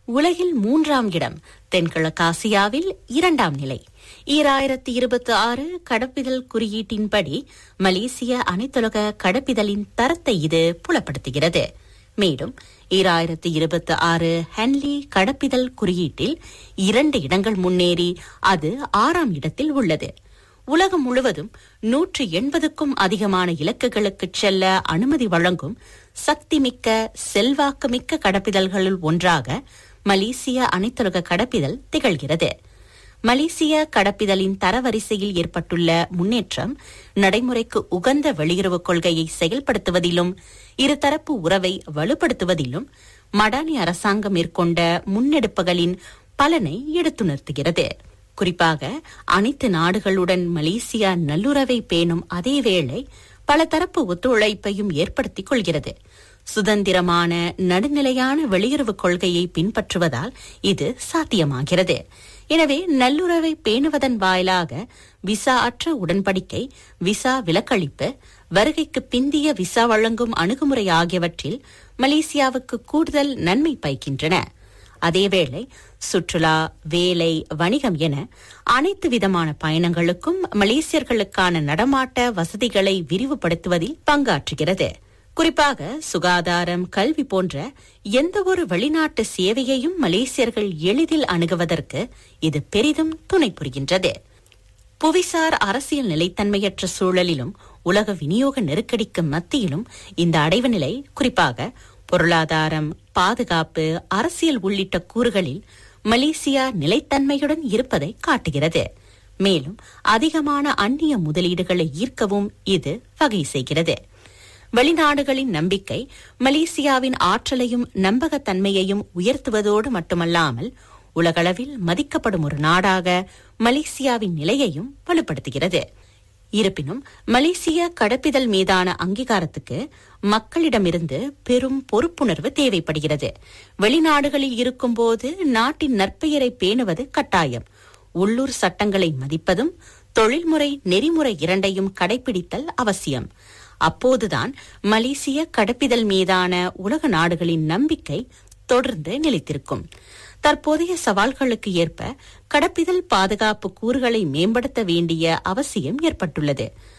உலகில் மூன்றாம் இடம் தென்கிழக்காசியாவில் இரண்டாம் நிலை ஈராயிரத்தி இருபத்தி ஆறு கடப்பிதழ் குறியீட்டின்படி மலேசிய அனைத்துலக கடப்பிதழின் தரத்தை இது புலப்படுத்துகிறது மேலும் ஈராயிரத்தி இருபத்தி ஆறு ஹென்லி கடப்பிதழ் குறியீட்டில் இரண்டு இடங்கள் முன்னேறி அது ஆறாம் இடத்தில் உள்ளது உலகம் முழுவதும் நூற்று எண்பதுக்கும் அதிகமான இலக்குகளுக்கு செல்ல அனுமதி வழங்கும் சக்திமிக்க செல்வாக்குமிக்க கடப்பிதழ்களுள் ஒன்றாக மலேசிய அனைத்துலக கடப்பிதழ் திகழ்கிறது மலேசிய கடப்பிதழின் தரவரிசையில் ஏற்பட்டுள்ள முன்னேற்றம் நடைமுறைக்கு உகந்த வெளியுறவு கொள்கையை செயல்படுத்துவதிலும் இருதரப்பு உறவை வலுப்படுத்துவதிலும் மடானி அரசாங்கம் மேற்கொண்ட முன்னெடுப்புகளின் பலனை எடுத்துணர்த்துகிறது குறிப்பாக அனைத்து நாடுகளுடன் மலேசியா நல்லுறவை பேணும் அதேவேளை பல தரப்பு ஒத்துழைப்பையும் ஏற்படுத்திக் கொள்கிறது சுதந்திரமான நடுநிலையான வெளியுறவு கொள்கையை பின்பற்றுவதால் இது சாத்தியமாகிறது எனவே நல்லுறவை பேணுவதன் வாயிலாக விசா அற்ற உடன்படிக்கை விசா விலக்களிப்பு வருகைக்கு பிந்திய விசா வழங்கும் அணுகுமுறை ஆகியவற்றில் மலேசியாவுக்கு கூடுதல் நன்மை பயக்கின்றன அதேவேளை சுற்றுலா வேலை வணிகம் என அனைத்து விதமான பயணங்களுக்கும் மலேசியர்களுக்கான நடமாட்ட வசதிகளை விரிவுபடுத்துவதில் பங்காற்றுகிறது குறிப்பாக சுகாதாரம் கல்வி போன்ற எந்த ஒரு வெளிநாட்டு சேவையையும் மலேசியர்கள் எளிதில் அணுகுவதற்கு இது பெரிதும் துணை புரிகின்றது புவிசார் அரசியல் நிலைத்தன்மையற்ற சூழலிலும் உலக விநியோக நெருக்கடிக்கு மத்தியிலும் இந்த அடைவு நிலை குறிப்பாக பொருளாதாரம் பாதுகாப்பு அரசியல் உள்ளிட்ட கூறுகளில் மலேசியா நிலைத்தன்மையுடன் இருப்பதை காட்டுகிறது மேலும் அதிகமான அந்நிய முதலீடுகளை ஈர்க்கவும் இது வகை செய்கிறது வெளிநாடுகளின் நம்பிக்கை மலேசியாவின் ஆற்றலையும் நம்பகத்தன்மையையும் உயர்த்துவதோடு மட்டுமல்லாமல் உலகளவில் மதிக்கப்படும் ஒரு நாடாக மலேசியாவின் நிலையையும் வலுப்படுத்துகிறது இருப்பினும் மலேசிய கடப்பிதழ் மீதான அங்கீகாரத்துக்கு மக்களிடமிருந்து பெரும் பொறுப்புணர்வு தேவைப்படுகிறது வெளிநாடுகளில் இருக்கும்போது நாட்டின் நற்பெயரை பேணுவது கட்டாயம் உள்ளூர் சட்டங்களை மதிப்பதும் தொழில்முறை நெறிமுறை இரண்டையும் கடைபிடித்தல் அவசியம் அப்போதுதான் மலேசிய கடப்பிதழ் மீதான உலக நாடுகளின் நம்பிக்கை தொடர்ந்து நிலைத்திருக்கும் தற்போதைய சவால்களுக்கு ஏற்ப கடப்பிதழ் பாதுகாப்பு கூறுகளை மேம்படுத்த வேண்டிய அவசியம் ஏற்பட்டுள்ளது